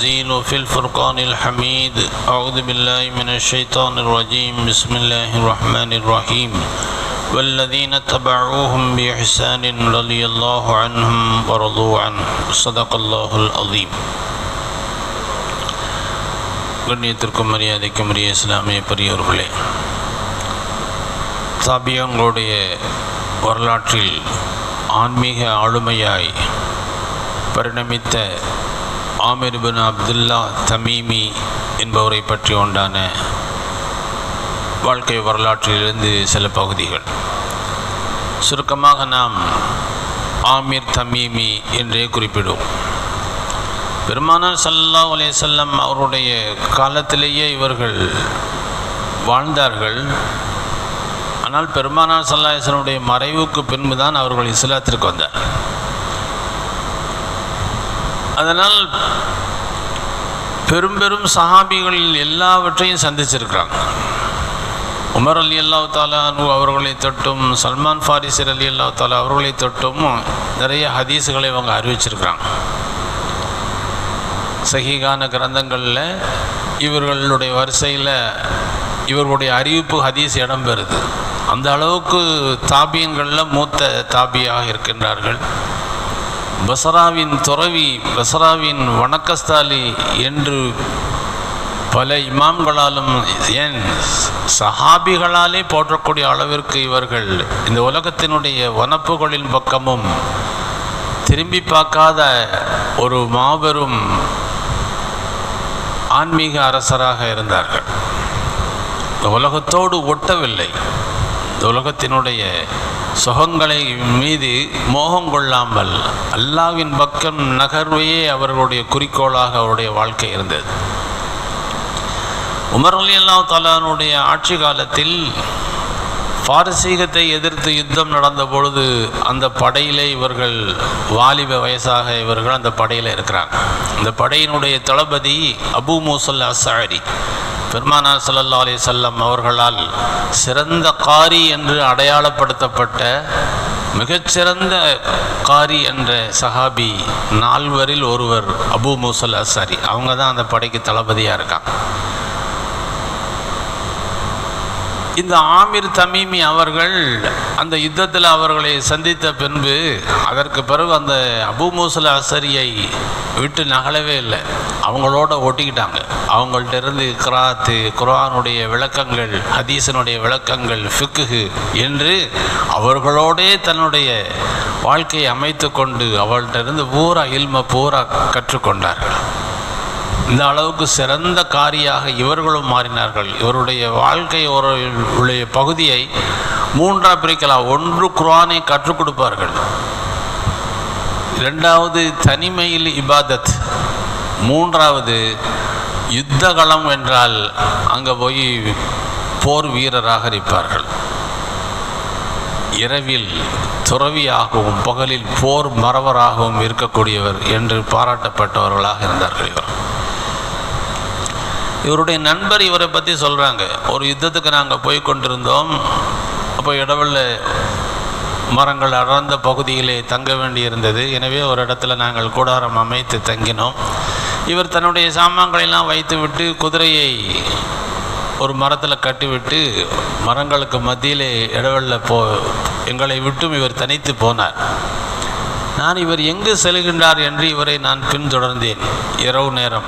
التنزيل في الفرقان الحميد أعوذ بالله من الشيطان الرجيم بسم الله الرحمن الرحيم والذين اتبعوهم بإحسان رضي الله عنهم ورضوا عنه صدق الله العظيم கண்ணியத்திற்கும் மரியாதைக்கும் உரிய இஸ்லாமிய பெரியவர்களே சாபியங்களுடைய வரலாற்றில் ஆன்மீக ஆளுமையாய் பரிணமித்த ஆமிர் பின் அப்துல்லா தமீமி என்பவரை பற்றி உண்டான வாழ்க்கை வரலாற்றிலிருந்து சில பகுதிகள் சுருக்கமாக நாம் ஆமீர் தமீமி என்றே குறிப்பிடுவோம் பெருமானார் சல்லா அலையம் அவருடைய காலத்திலேயே இவர்கள் வாழ்ந்தார்கள் ஆனால் பெருமானார் சல்லாஹனுடைய மறைவுக்கு பின்பு தான் அவர்கள் இஸ்லாத்திற்கு வந்தார் அதனால் பெரும் பெரும் சஹாபிகளில் எல்லாவற்றையும் சந்திச்சிருக்கிறாங்க உமர் அலி அல்லா தாலானு அவர்களை தொட்டும் சல்மான் ஃபாரிசர் அலி அல்லா தாலா அவர்களை தொட்டும் நிறைய ஹதீஸுகளை அவங்க அறிவிச்சிருக்கிறாங்க சகிகான கிரந்தங்களில் இவர்களுடைய வரிசையில் இவர்களுடைய அறிவிப்பு ஹதீஸ் இடம்பெறுது அந்த அளவுக்கு தாபியன்களில் மூத்த தாபியாக இருக்கின்றார்கள் பசராவின் துறவி பசராவின் வணக்கஸ்தாலி என்று பல இமாம்களாலும் ஏன் சஹாபிகளாலே போற்றக்கூடிய அளவிற்கு இவர்கள் இந்த உலகத்தினுடைய வனப்புகளின் பக்கமும் திரும்பி பார்க்காத ஒரு மாபெரும் ஆன்மீக அரசராக இருந்தார்கள் இந்த உலகத்தோடு ஒட்டவில்லை இந்த உலகத்தினுடைய சுகங்களை மீது மோகம் கொள்ளாமல் அல்லாவின் பக்கம் நகர்வையே அவர்களுடைய குறிக்கோளாக அவருடைய வாழ்க்கை இருந்தது உமர் அலி அல்லா தாலானுடைய ஆட்சி காலத்தில் பாரசீகத்தை எதிர்த்து யுத்தம் நடந்த பொழுது அந்த படையிலே இவர்கள் வாலிப வயசாக இவர்கள் அந்த படையில் இருக்கிறாங்க இந்த படையினுடைய தளபதி அபு மூசல் அசாரி பெருமானார் சல்லா அலி சொல்லம் அவர்களால் சிறந்த காரி என்று அடையாளப்படுத்தப்பட்ட மிகச்சிறந்த காரி என்ற சஹாபி நால்வரில் ஒருவர் அபு மூசல் அசாரி அவங்க தான் அந்த படைக்கு தளபதியாக இருக்காங்க இந்த ஆமிர் தமீமி அவர்கள் அந்த யுத்தத்தில் அவர்களை சந்தித்த பின்பு அதற்கு பிறகு அந்த அபு மூசல் அசரியை விட்டு நகலவே இல்லை அவங்களோட ஒட்டிக்கிட்டாங்க அவங்கள்ட்ட இருந்து கிராத்து குரானுடைய விளக்கங்கள் ஹதீசனுடைய விளக்கங்கள் ஃபிக்குகு என்று அவர்களோடே தன்னுடைய வாழ்க்கையை அமைத்து கொண்டு அவள்கிட்ட இருந்து பூரா இல்ம பூரா கற்றுக்கொண்டார்கள் இந்த அளவுக்கு சிறந்த காரியாக இவர்களும் மாறினார்கள் இவருடைய வாழ்க்கை ஒரு உடைய பகுதியை மூன்றாக பிரிக்கலாம் ஒன்று குரானை கற்றுக் கொடுப்பார்கள் இரண்டாவது தனிமையில் இபாதத் மூன்றாவது யுத்தகளம் என்றால் அங்கே போய் போர் வீரராக இருப்பார்கள் இரவில் துறவியாகவும் பகலில் போர் மறவராகவும் இருக்கக்கூடியவர் என்று பாராட்டப்பட்டவர்களாக இருந்தார்கள் இவர் இவருடைய நண்பர் இவரை பற்றி சொல்கிறாங்க ஒரு யுத்தத்துக்கு நாங்கள் போய் கொண்டிருந்தோம் அப்போ இடவெள்ள மரங்கள் அடர்ந்த பகுதியிலே தங்க வேண்டியிருந்தது எனவே ஒரு இடத்துல நாங்கள் கூடாரம் அமைத்து தங்கினோம் இவர் தன்னுடைய சாமான்களெல்லாம் வைத்துவிட்டு குதிரையை ஒரு மரத்தில் கட்டிவிட்டு மரங்களுக்கு மத்தியிலே இடவெள்ள போ எங்களை விட்டும் இவர் தனித்து போனார் நான் இவர் எங்கு செல்கின்றார் என்று இவரை நான் பின்தொடர்ந்தேன் இரவு நேரம்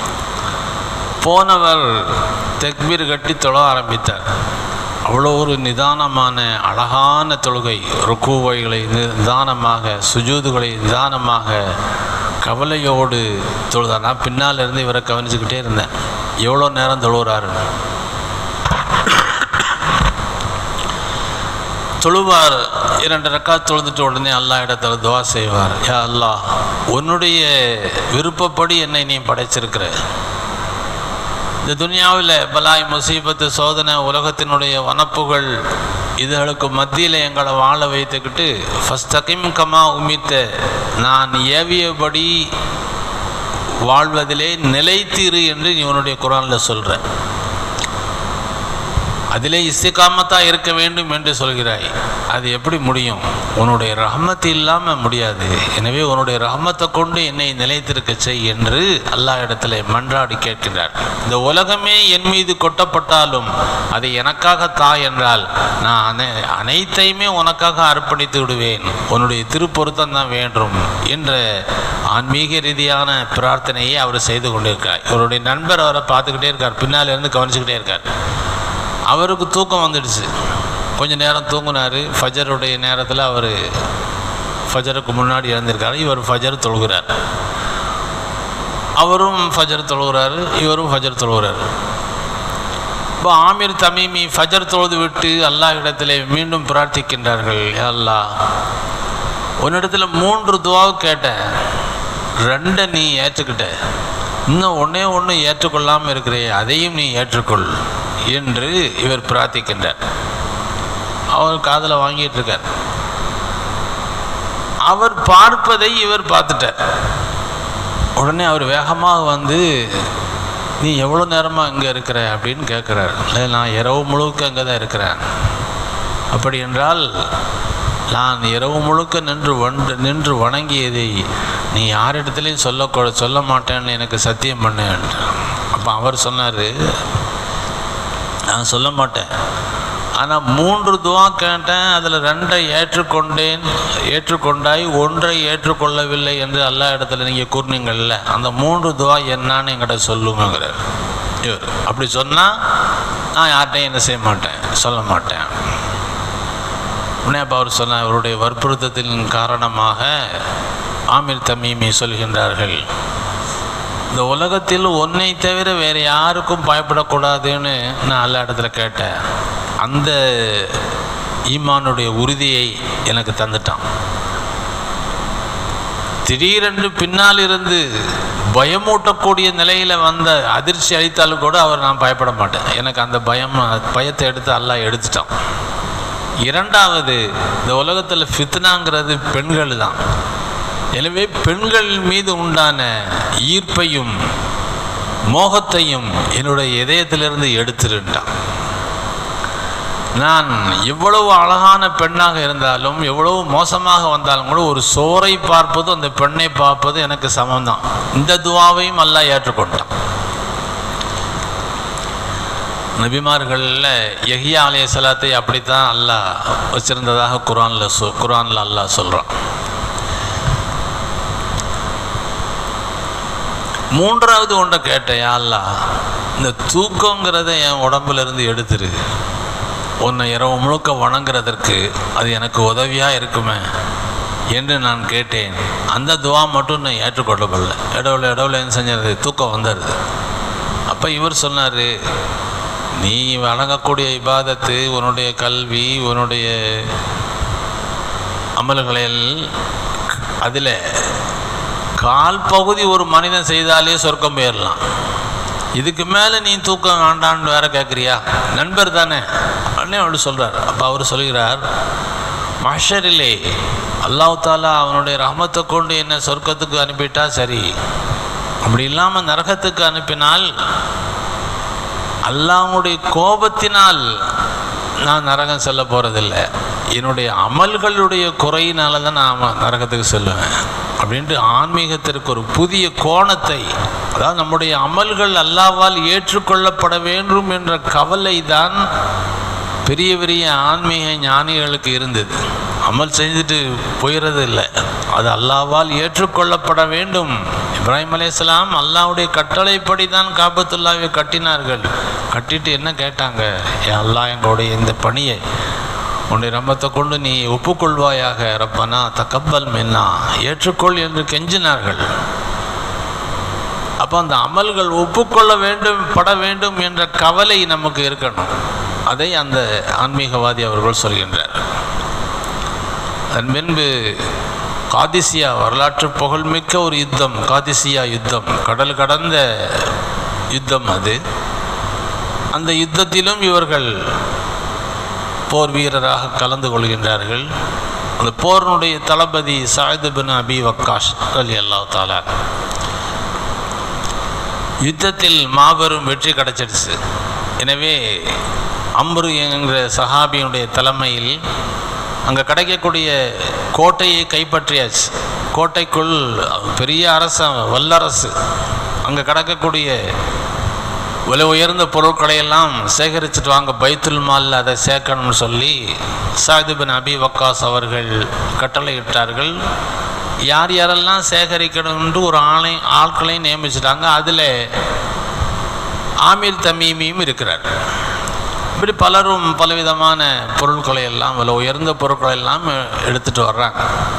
போனவர் தெக்பீர் கட்டி தொழ ஆரம்பித்தார் அவ்வளோ ஒரு நிதானமான அழகான தொழுகை ருக்குவைகளை நிதானமாக சுஜூதுகளை நிதானமாக கவலையோடு தொழுதார் நான் பின்னால் இருந்து இவரை கவனிச்சுக்கிட்டே இருந்தேன் எவ்வளோ நேரம் தொழுகிறாரு தொழுவார் இரண்டு ரக்கா தொழுதுட்டு உடனே அல்லா இடத்துல துவா செய்வார் யா அல்லாஹ் உன்னுடைய விருப்பப்படி என்னை நீ படைச்சிருக்கிற இந்த துனியாவில் பலாய் முசீபத்து சோதனை உலகத்தினுடைய வனப்புகள் இதுகளுக்கு மத்தியில் எங்களை வாழ வைத்துக்கிட்டு ஃபஸ்டகிம் கமா உமித்த நான் ஏவியபடி வாழ்வதிலே நிலைத்தீரு என்று இவனுடைய குரானில் சொல்கிறேன் அதிலே இஸ்திகாமத்தா இருக்க வேண்டும் என்று சொல்கிறாய் அது எப்படி முடியும் உன்னுடைய ரஹமத்து இல்லாமல் முடியாது எனவே உன்னுடைய ரஹமத்தை கொண்டு என்னை நிலைத்திருக்க செய் என்று அல்லாஹ் இடத்துல மன்றாடி கேட்கின்றார் இந்த உலகமே என் மீது கொட்டப்பட்டாலும் அதை எனக்காக தா என்றால் நான் அனை அனைத்தையுமே உனக்காக அர்ப்பணித்து விடுவேன் உன்னுடைய திருப்பொருத்தம் தான் வேண்டும் என்ற ஆன்மீக ரீதியான பிரார்த்தனையை அவர் செய்து கொண்டிருக்கார் இவருடைய நண்பர் அவரை பார்த்துக்கிட்டே இருக்கார் பின்னால் இருந்து கவனிச்சுக்கிட்டே இருக்கார் அவருக்கு தூக்கம் வந்துடுச்சு கொஞ்ச நேரம் தூங்கினார் ஃபஜருடைய நேரத்தில் அவர் ஃபஜருக்கு முன்னாடி இறந்திருக்காரு இவர் ஃபஜர் தொழுகிறார் அவரும் ஃபஜர் தொழுகிறாரு இவரும் ஃபஜர் தொழுகிறார் இப்போ ஆமீர் தமீமி ஃபஜர் தொழுது விட்டு அல்லாஹ் இடத்திலே மீண்டும் பிரார்த்திக்கின்றார்கள் "யா அல்லாஹ் உன்னிடத்துல மூன்று துவாவை கேட்டேன் ரெண்டை நீ ஏற்றுக்கிட்ட இன்னும் ஒன்றே ஒன்று ஏற்றுக்கொள்ளாமல் இருக்கிறே அதையும் நீ ஏற்றுக்கொள் என்று இவர் பிரார்த்திக்கின்றார் அவர் காதில் வாங்கிட்டு இருக்கார் அவர் பார்ப்பதை இவர் பார்த்துட்டார் உடனே அவர் வேகமாக வந்து நீ எவ்வளோ நேரமாக இங்கே இருக்கிற அப்படின்னு கேட்குறார் இல்லை நான் இரவு முழுக்க அங்கே தான் இருக்கிறேன் அப்படி என்றால் நான் இரவு முழுக்க நின்று வண்டு நின்று வணங்கியதை நீ யாரிடத்துலையும் சொல்ல சொல்ல மாட்டேன்னு எனக்கு சத்தியம் பண்ணு அப்போ அவர் சொன்னார் நான் சொல்ல மாட்டேன் ஆனால் மூன்று துவா கேட்டேன் அதில் ரெண்டை ஏற்றுக்கொண்டேன் ஏற்றுக்கொண்டாய் ஒன்றை ஏற்றுக்கொள்ளவில்லை என்று எல்லா இடத்துல நீங்கள் கூறினீங்கள்ல அந்த மூன்று துவா என்னான்னு என்கிட்ட சொல்லுங்கிறார் இவர் அப்படி சொன்னால் நான் யார்கிட்டையும் என்ன செய்ய மாட்டேன் சொல்ல மாட்டேன் உடனே அப்போ அவர் சொன்னார் அவருடைய வற்புறுத்தத்தின் காரணமாக ஆமீர் தமீமி சொல்கின்றார்கள் இந்த உலகத்தில் உன்னை தவிர வேறு யாருக்கும் பயப்படக்கூடாதுன்னு நான் எல்லா இடத்துல கேட்டேன் அந்த ஈமானுடைய உறுதியை எனக்கு தந்துட்டான் திடீரென்று பின்னால் இருந்து பயமூட்டக்கூடிய நிலையில் வந்த அதிர்ச்சி அளித்தாலும் கூட அவர் நான் பயப்பட மாட்டேன் எனக்கு அந்த பயம் பயத்தை எடுத்து அல்லாஹ் எடுத்துட்டான் இரண்டாவது இந்த உலகத்தில் ஃபித்னாங்கிறது பெண்கள் தான் எனவே பெண்கள் மீது உண்டான ஈர்ப்பையும் மோகத்தையும் என்னுடைய இதயத்திலிருந்து எடுத்துருண்டான் நான் எவ்வளவு அழகான பெண்ணாக இருந்தாலும் எவ்வளவு மோசமாக வந்தாலும் கூட ஒரு சோரை பார்ப்பது அந்த பெண்ணை பார்ப்பது எனக்கு சமம்தான் இந்த துவாவையும் அல்லாஹ் ஏற்றுக்கொண்டான் நபிமார்களில் யஹியா அலைய சலாத்தை அப்படித்தான் அல்லாஹ் வச்சிருந்ததாக குரானில் சொ குரானில் அல்லாஹ் சொல்கிறான் மூன்றாவது ஒன்றை கேட்டேன் யா அல்லாஹ் இந்த தூக்கங்கிறத என் உடம்புல இருந்து எடுத்துரு உன்னை இரவு முழுக்க வணங்குறதற்கு அது எனக்கு உதவியாக இருக்குமே என்று நான் கேட்டேன் அந்த துவா மட்டும் நான் ஏற்றுக்கொள்ளப்படல இடவுல இடவுல என்ன செஞ்சது தூக்கம் வந்துடுது அப்போ இவர் சொன்னார் நீ வணங்கக்கூடிய இபாதத்து உன்னுடைய கல்வி உன்னுடைய அமல்களில் அதில் கால் பகுதி ஒரு மனிதன் செய்தாலே சொர்க்கம் போயிடலாம் இதுக்கு மேலே நீ தூக்கம் வேண்டான்னு வேற கேட்குறியா நண்பர் தானே உடனே அவர் சொல்கிறார் அப்போ அவர் சொல்கிறார் மஷரிலே அல்லாஹ் தாலா அவனுடைய ரஹமத்தை கொண்டு என்ன சொர்க்கத்துக்கு அனுப்பிட்டா சரி அப்படி இல்லாமல் நரகத்துக்கு அனுப்பினால் அல்லாஹ்வுடைய கோபத்தினால் நான் நரகம் செல்ல போகிறதில்ல என்னுடைய அமல்களுடைய குறையினால தான் நான் நரகத்துக்கு செல்லுவேன் அப்படின்ட்டு ஆன்மீகத்திற்கு ஒரு புதிய கோணத்தை அதாவது நம்முடைய அமல்கள் அல்லாவால் ஏற்றுக்கொள்ளப்பட வேண்டும் என்ற கவலை தான் பெரிய பெரிய ஆன்மீக ஞானிகளுக்கு இருந்தது அமல் செஞ்சுட்டு போயிடுறது இல்லை அது அல்லாவால் ஏற்றுக்கொள்ளப்பட வேண்டும் இப்ராஹிம் அலையாம் அல்லாவுடைய கட்டளைப்படி தான் காபத்துல்லாவை கட்டினார்கள் கட்டிட்டு என்ன கேட்டாங்க ஏ அல்லாஹ் எங்களுடைய இந்த பணியை உன்னுடைய ரம்பத்தை கொண்டு நீ ஒப்புக்கொள்வாயாக ரப்பனா தக்கப்பல் மின்னா ஏற்றுக்கொள் என்று கெஞ்சினார்கள் அப்போ அந்த அமல்கள் ஒப்புக்கொள்ள வேண்டும் பட வேண்டும் என்ற கவலை நமக்கு இருக்கணும் அதை அந்த ஆன்மீகவாதி அவர்கள் சொல்கின்றார் அதன் பின்பு காதிசியா வரலாற்று புகழ்மிக்க ஒரு யுத்தம் காதிசியா யுத்தம் கடல் கடந்த யுத்தம் அது அந்த யுத்தத்திலும் இவர்கள் போர் வீரராக கலந்து கொள்கின்றார்கள் அந்த போரினுடைய தளபதி சாயிது பின் அபி வக்காஷ் அலி அல்லா தாலா யுத்தத்தில் மாபெரும் வெற்றி கிடைச்சிடுச்சு எனவே அம்ரு என்கிற சஹாபியினுடைய தலைமையில் அங்கே கிடைக்கக்கூடிய கோட்டையை கைப்பற்றியாச்சு கோட்டைக்குள் பெரிய அரச வல்லரசு அங்கே கிடக்கக்கூடிய விலை உயர்ந்த பொருட்களை எல்லாம் சேகரிச்சுட்டு வாங்க பைத்துல் மாலில் அதை சேர்க்கணும்னு சொல்லி சாயிது பின் அபி வக்காஸ் அவர்கள் கட்டளையிட்டார்கள் யார் யாரெல்லாம் சேகரிக்கணும்னு ஒரு ஆளை ஆட்களை நியமிச்சிட்டாங்க அதில் ஆமீர் தமீமியும் இருக்கிறார் இப்படி பலரும் பலவிதமான பொருட்களை எல்லாம் விலை உயர்ந்த பொருட்களை எல்லாம் எடுத்துட்டு வர்றாங்க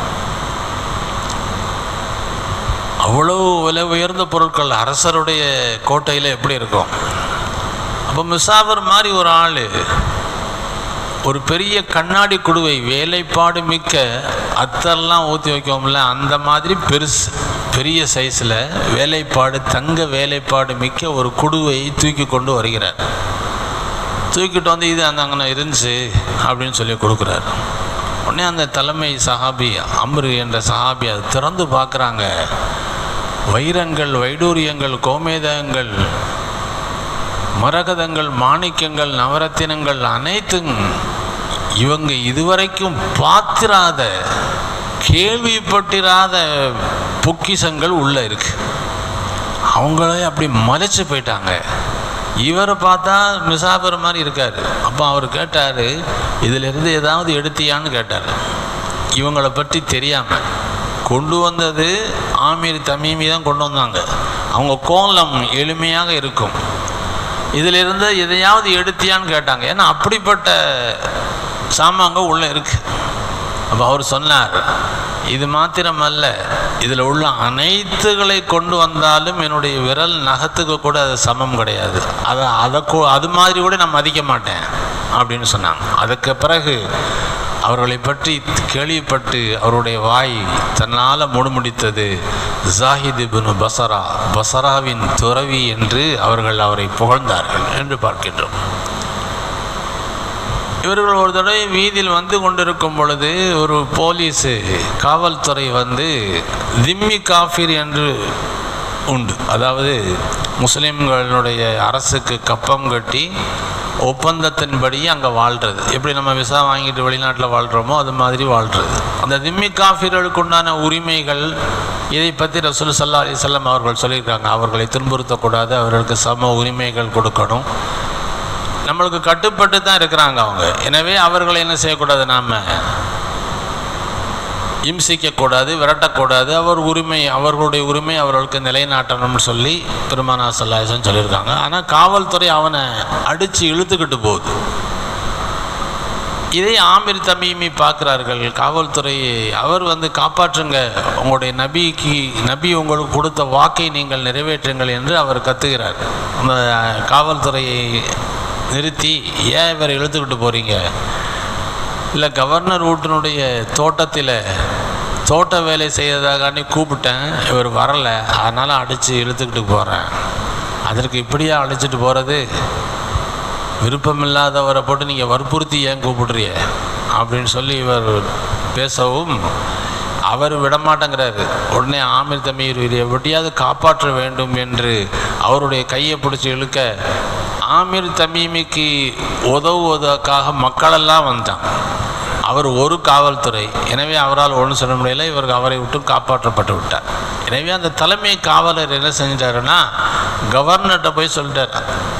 அவ்வளோ விலை உயர்ந்த பொருட்கள் அரசருடைய கோட்டையில் எப்படி இருக்கும் அப்போ முசாஃபர் மாதிரி ஒரு ஆள் ஒரு பெரிய கண்ணாடி குடுவை வேலைப்பாடு மிக்க அத்தெல்லாம் ஊற்றி வைக்கோம்ல அந்த மாதிரி பெருசு பெரிய சைஸில் வேலைப்பாடு தங்க வேலைப்பாடு மிக்க ஒரு குடுவை தூக்கி கொண்டு வருகிறார் தூக்கிட்டு வந்து இது அந்த அங்கே இருந்துச்சு அப்படின்னு சொல்லி கொடுக்குறாரு உடனே அந்த தலைமை சஹாபி அம்ரு என்ற சஹாபி அதை திறந்து பார்க்குறாங்க வைரங்கள் வைடூரியங்கள் கோமேதங்கள் மரகதங்கள் மாணிக்கங்கள் நவரத்தினங்கள் அனைத்தும் இவங்க இதுவரைக்கும் பார்த்திராத கேள்விப்பட்டிராத பொக்கிஷங்கள் உள்ள இருக்கு அவங்களே அப்படி மலைச்சு போயிட்டாங்க இவரை பார்த்தா மிசாபர் மாதிரி இருக்கார் அப்போ அவர் கேட்டார் இதிலிருந்து ஏதாவது எடுத்தியான்னு கேட்டார் இவங்களை பற்றி தெரியாமல் கொண்டு வந்தது ஆமீர் தமீமி தான் கொண்டு வந்தாங்க அவங்க கோலம் எளிமையாக இருக்கும் இதிலிருந்து எதையாவது எடுத்தியான்னு கேட்டாங்க ஏன்னா அப்படிப்பட்ட சாமாங்க உள்ளே இருக்கு அப்போ அவர் சொன்னார் இது மாத்திரமல்ல இதில் உள்ள அனைத்துகளை கொண்டு வந்தாலும் என்னுடைய விரல் நகத்துக்கு கூட அது சமம் கிடையாது அதை அதை கூ- அது மாதிரி கூட நான் மதிக்க மாட்டேன் அப்படின்னு சொன்னாங்க அதுக்கு பிறகு அவர்களை பற்றி கேள்விப்பட்டு அவருடைய வாய் தன்னால் முணுமுடித்தது ஜாஹித் இப்னு பசரா பசராவின் துறவி என்று அவர்கள் அவரை புகழ்ந்தார்கள் என்று பார்க்கின்றோம் இவர்கள் ஒரு தடவை வீதியில் வந்து கொண்டிருக்கும் பொழுது ஒரு போலீஸு காவல்துறை வந்து திம்மி காஃபிர் என்று உண்டு அதாவது முஸ்லிம்களுடைய அரசுக்கு கப்பம் கட்டி ஒப்பந்தத்தின்படி அங்கே வாழ்கிறது எப்படி நம்ம விசா வாங்கிட்டு வெளிநாட்டில் வாழ்கிறோமோ அது மாதிரி வாழ்கிறது அந்த திம்மி காஃபிர்களுக்கு உண்டான உரிமைகள் இதை பற்றி ரசூல் சல்லா அலிசல்லாம் அவர்கள் சொல்லியிருக்காங்க அவர்களை துன்புறுத்தக்கூடாது அவர்களுக்கு சம உரிமைகள் கொடுக்கணும் நம்மளுக்கு கட்டுப்பட்டு தான் இருக்கிறாங்க அவங்க எனவே அவர்களை என்ன செய்யக்கூடாது நாம் இம்சிக்கக்கூடாது விரட்டக்கூடாது அவர் உரிமை அவர்களுடைய உரிமை அவர்களுக்கு நிலைநாட்டணும்னு சொல்லி பெருமானா சல்லாசன் சொல்லியிருக்காங்க ஆனால் காவல்துறை அவனை அடித்து இழுத்துக்கிட்டு போகுது இதை ஆமிர் தமீமி பார்க்குறார்கள் காவல்துறை அவர் வந்து காப்பாற்றுங்க உங்களுடைய நபிக்கு நபி உங்களுக்கு கொடுத்த வாக்கை நீங்கள் நிறைவேற்றுங்கள் என்று அவர் கத்துகிறார் அந்த காவல்துறையை நிறுத்தி ஏன் இவரை இழுத்துக்கிட்டு போகிறீங்க இல்லை கவர்னர் வீட்டினுடைய தோட்டத்தில் தோட்ட வேலை செய்யறதாகாண்டி கூப்பிட்டேன் இவர் வரலை அதனால் அடித்து இழுத்துக்கிட்டு போகிறேன் அதற்கு இப்படியா அழைச்சிட்டு போகிறது விருப்பமில்லாதவரை போட்டு நீங்கள் வற்புறுத்தி ஏன் கூப்பிடுறிய அப்படின்னு சொல்லி இவர் பேசவும் அவர் விடமாட்டேங்கிறாரு உடனே ஆமீர் தம்பி இவரை எப்படியாவது காப்பாற்ற வேண்டும் என்று அவருடைய கையை பிடிச்சி இழுக்க ஆமீர் தமீமிக்கு உதவுவதற்காக மக்களெல்லாம் வந்தாங்க அவர் ஒரு காவல்துறை எனவே அவரால் ஒன்றும் சொல்ல முடியல இவருக்கு அவரை விட்டு காப்பாற்றப்பட்டு விட்டார் எனவே அந்த தலைமை காவலர் என்ன செஞ்சிட்டாருன்னா கவர்னர்கிட்ட போய் சொல்லிட்டார்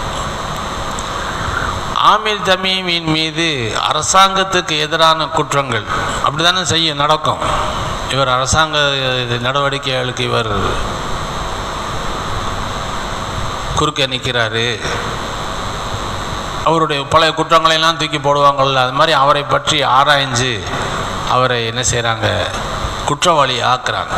ஆமீர் தமீமின் மீது அரசாங்கத்துக்கு எதிரான குற்றங்கள் அப்படிதானே செய்ய நடக்கும் இவர் அரசாங்க நடவடிக்கைகளுக்கு இவர் குறுக்க நிற்கிறாரு அவருடைய பழைய குற்றங்களை எல்லாம் தூக்கி போடுவாங்கள்ல அது மாதிரி அவரை பற்றி ஆராய்ஞ்சு அவரை என்ன செய்கிறாங்க குற்றவாளி ஆக்குறாங்க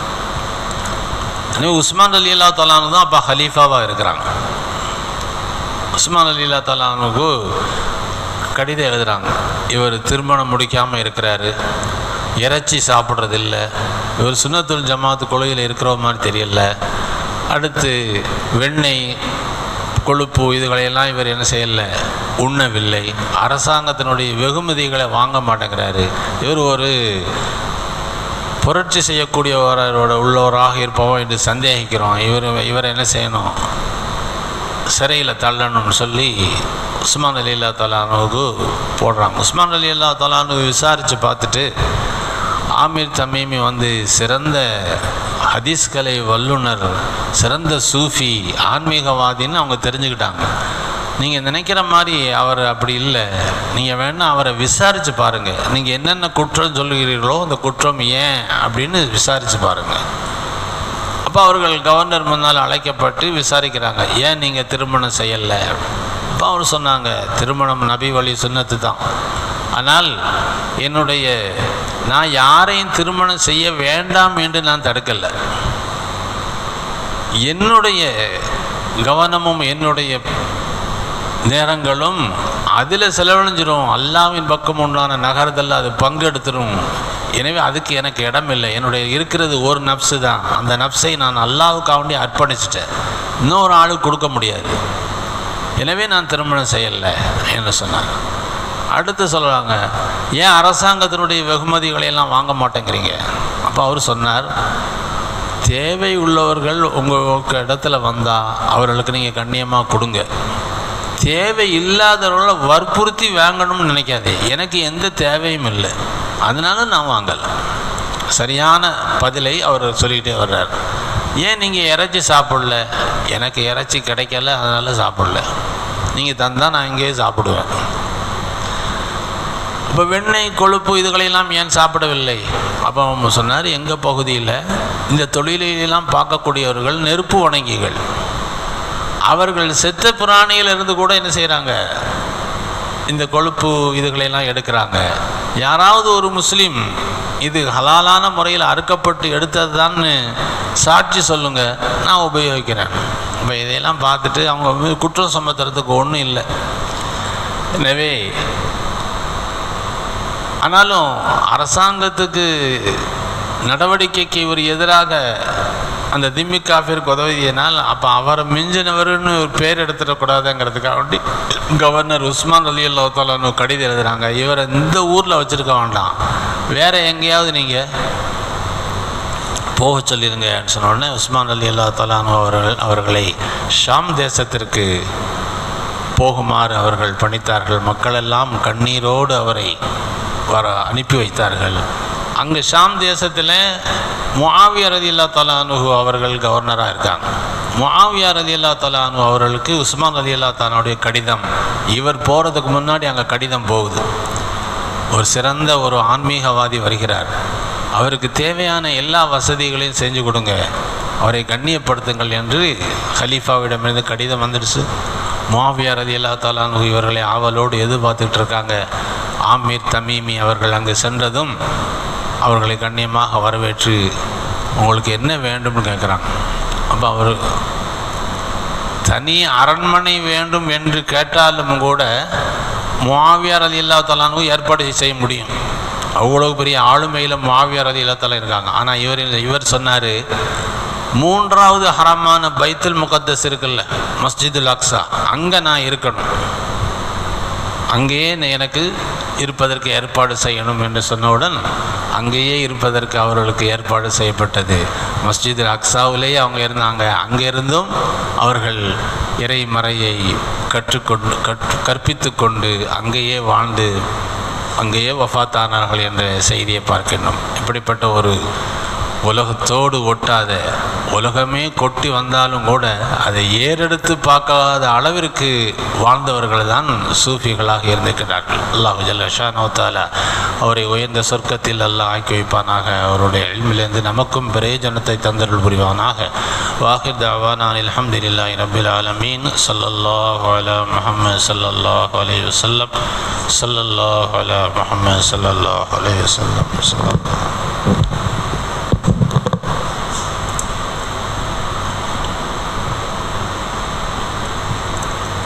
எனவே உஸ்மான் அலி அல்லா தலானு தான் அப்போ ஹலீஃபாவாக இருக்கிறாங்க உஸ்மான் அலி அல்லா தலானுக்கு கடிதம் எழுதுகிறாங்க இவர் திருமணம் முடிக்காமல் இருக்கிறாரு இறைச்சி சாப்பிட்றதில்ல இவர் சுன்னத்துல் ஜமாத்து கொள்கையில் இருக்கிற மாதிரி தெரியல அடுத்து வெண்ணெய் கொழுப்பு இதுகளையெல்லாம் இவர் என்ன செய்யலை உண்ணவில்லை அரசாங்கத்தினுடைய வெகுமதிகளை வாங்க மாட்டேங்கிறாரு இவர் ஒரு புரட்சி செய்யக்கூடியவரோட உள்ளவராக இருப்போம் என்று சந்தேகிக்கிறோம் இவர் இவரை என்ன செய்யணும் சிறையில் தள்ளணும்னு சொல்லி உஸ்மான் அலி அல்லா தலானுவுக்கு போடுறாங்க உஸ்மான் அலி அல்லா தலானு விசாரித்து பார்த்துட்டு ஆமீர் தமீமி வந்து சிறந்த ஹதீஸ் கலை வல்லுனர் சிறந்த சூஃபி ஆன்மீகவாதின்னு அவங்க தெரிஞ்சுக்கிட்டாங்க நீங்கள் நினைக்கிற மாதிரி அவர் அப்படி இல்லை நீங்கள் வேணால் அவரை விசாரித்து பாருங்கள் நீங்கள் என்னென்ன குற்றம் சொல்லுகிறீர்களோ அந்த குற்றம் ஏன் அப்படின்னு விசாரித்து பாருங்கள் அப்போ அவர்கள் கவர்னர் முன்னால் அழைக்கப்பட்டு விசாரிக்கிறாங்க ஏன் நீங்கள் திருமணம் செய்யலை அப்போ அவர் சொன்னாங்க திருமணம் நபி வழி சுன்னத்து தான் ஆனால் என்னுடைய நான் யாரையும் திருமணம் செய்ய வேண்டாம் என்று நான் தடுக்கலை என்னுடைய கவனமும் என்னுடைய நேரங்களும் அதில் செலவழிஞ்சிரும் அல்லாவின் பக்கம் உண்டான நகரத்தில் அது பங்கெடுத்துரும் எனவே அதுக்கு எனக்கு இடம் இல்லை என்னுடைய இருக்கிறது ஒரு நப்ஸு தான் அந்த நப்ஸை நான் அல்லாவுக்காக வேண்டி அர்ப்பணிச்சிட்டேன் இன்னொரு ஆளுக்கு கொடுக்க முடியாது எனவே நான் திருமணம் செய்யலை என்று சொன்னார் அடுத்து சொல்கிறாங்க ஏன் அரசாங்கத்தினுடைய வெகுமதிகளை எல்லாம் வாங்க மாட்டேங்கிறீங்க அப்போ அவர் சொன்னார் தேவை உள்ளவர்கள் உங்களுக்கு இடத்துல வந்தால் அவர்களுக்கு நீங்கள் கண்ணியமாக கொடுங்க தேவை இல்லாதவர்களை வற்புறுத்தி வாங்கணும்னு நினைக்காதே எனக்கு எந்த தேவையும் இல்லை அதனால நான் வாங்கலை சரியான பதிலை அவர் சொல்லிக்கிட்டே வர்றார் ஏன் நீங்கள் இறைச்சி சாப்பிடல எனக்கு இறைச்சி கிடைக்கல அதனால் சாப்பிடல நீங்கள் தந்தால் நான் இங்கேயே சாப்பிடுவேன் இப்போ வெண்ணெய் கொழுப்பு இதுகளையெல்லாம் ஏன் சாப்பிடவில்லை அப்போ அவங்க சொன்னார் எங்கள் பகுதியில் இந்த தொழிலையெல்லாம் பார்க்கக்கூடியவர்கள் நெருப்பு வணங்கிகள் அவர்கள் செத்த பிராணியிலிருந்து கூட என்ன செய்கிறாங்க இந்த கொழுப்பு இதுகளையெல்லாம் எடுக்கிறாங்க யாராவது ஒரு முஸ்லீம் இது ஹலாலான முறையில் அறுக்கப்பட்டு எடுத்தது தான்னு சாட்சி சொல்லுங்க நான் உபயோகிக்கிறேன் இப்போ இதையெல்லாம் பார்த்துட்டு அவங்க மீது குற்றம் சுமத்துறதுக்கு ஒன்றும் இல்லை எனவே ஆனாலும் அரசாங்கத்துக்கு நடவடிக்கைக்கு இவர் எதிராக அந்த திம்மி காஃபிற்கு உதவியனால் அப்போ அவரை மிஞ்சினவர்னு ஒரு பேர் எடுத்துடக்கூடாதுங்கிறதுக்காக வேண்டி கவர்னர் உஸ்மான் அலி அல்லாத்தாலு கடிதம் எழுதுறாங்க இவரை இந்த ஊரில் வச்சுருக்க வேண்டாம் வேறு எங்கேயாவது நீங்கள் போக சொல்லிடுங்கன்னு சொன்ன உடனே உஸ்மான் அலி அல்லா தலானு அவர்கள் அவர்களை ஷாம் தேசத்திற்கு போகுமாறு அவர்கள் பணித்தார்கள் மக்களெல்லாம் கண்ணீரோடு அவரை வர அனுப்பி வைத்தார்கள் அங்கே ஷாம் தேசத்தில் முஆவியா ரதி அல்லா தலானு அவர்கள் கவர்னராக இருக்காங்க முஆவியா ரதி அல்லா தலானு அவர்களுக்கு உஸ்மான் ரதி அல்லா தானுடைய கடிதம் இவர் போகிறதுக்கு முன்னாடி அங்கே கடிதம் போகுது ஒரு சிறந்த ஒரு ஆன்மீகவாதி வருகிறார் அவருக்கு தேவையான எல்லா வசதிகளையும் செஞ்சு கொடுங்க அவரை கண்ணியப்படுத்துங்கள் என்று ஹலீஃபாவிடமிருந்து கடிதம் வந்துடுச்சு முஆவியா ரதி அல்லா தாலானு இவர்களை ஆவலோடு எதிர்பார்த்துக்கிட்டு இருக்காங்க ஆமீர் தமீமி அவர்கள் அங்கு சென்றதும் அவர்களை கண்ணியமாக வரவேற்று உங்களுக்கு என்ன வேண்டும்னு கேட்குறாங்க அப்போ அவர் தனி அரண்மனை வேண்டும் என்று கேட்டாலும் கூட முவாவியார் அலி இல்லா தலானு ஏற்பாடு செய்ய முடியும் அவ்வளோ பெரிய ஆளுமையில் முவாவியார் அலி இல்லா தலா இருக்காங்க ஆனால் இவர் இவர் சொன்னார் மூன்றாவது ஹரமான பைத்துல் முகத்தஸ் இருக்குல்ல மஸ்ஜிதுல் அக்ஸா அங்கே நான் இருக்கணும் அங்கேயே எனக்கு இருப்பதற்கு ஏற்பாடு செய்யணும் என்று சொன்னவுடன் அங்கேயே இருப்பதற்கு அவர்களுக்கு ஏற்பாடு செய்யப்பட்டது மஸ்ஜித் அக்ஸாவிலேயே அவங்க இருந்தாங்க அங்கிருந்தும் அவர்கள் இறைமறையை கற்றுக்கொண்டு கற்று கற்பித்து கொண்டு அங்கேயே வாழ்ந்து அங்கேயே வஃபாத்தானார்கள் என்ற செய்தியை பார்க்கின்றோம் இப்படிப்பட்ட ஒரு உலகத்தோடு ஒட்டாத உலகமே கொட்டி வந்தாலும் கூட அதை ஏறெடுத்து பார்க்காத அளவிற்கு வாழ்ந்தவர்கள் தான் சூஃபிகளாக இருந்திருக்கிறார்கள் அல்லாஹ் ஜல்லஷானோத்தால அவரை உயர்ந்த சொர்க்கத்தில் அல்லாஹ் ஆக்கி வைப்பானாக அவருடைய எல்மிலிருந்து நமக்கும் பிரயோஜனத்தை தந்தருள் புரிவானாக வாஹிர் தவானான் அல்ஹம்துலில்லாஹி ரபில் ஆலமீன் ஸல்லல்லாஹு அலா முஹம்மது ஸல்லல்லாஹு அலைஹி வஸல்லம் ஸல்லல்லாஹு அலா முஹம்மது ஸல்லல்லாஹு அலைஹி வஸல்லம்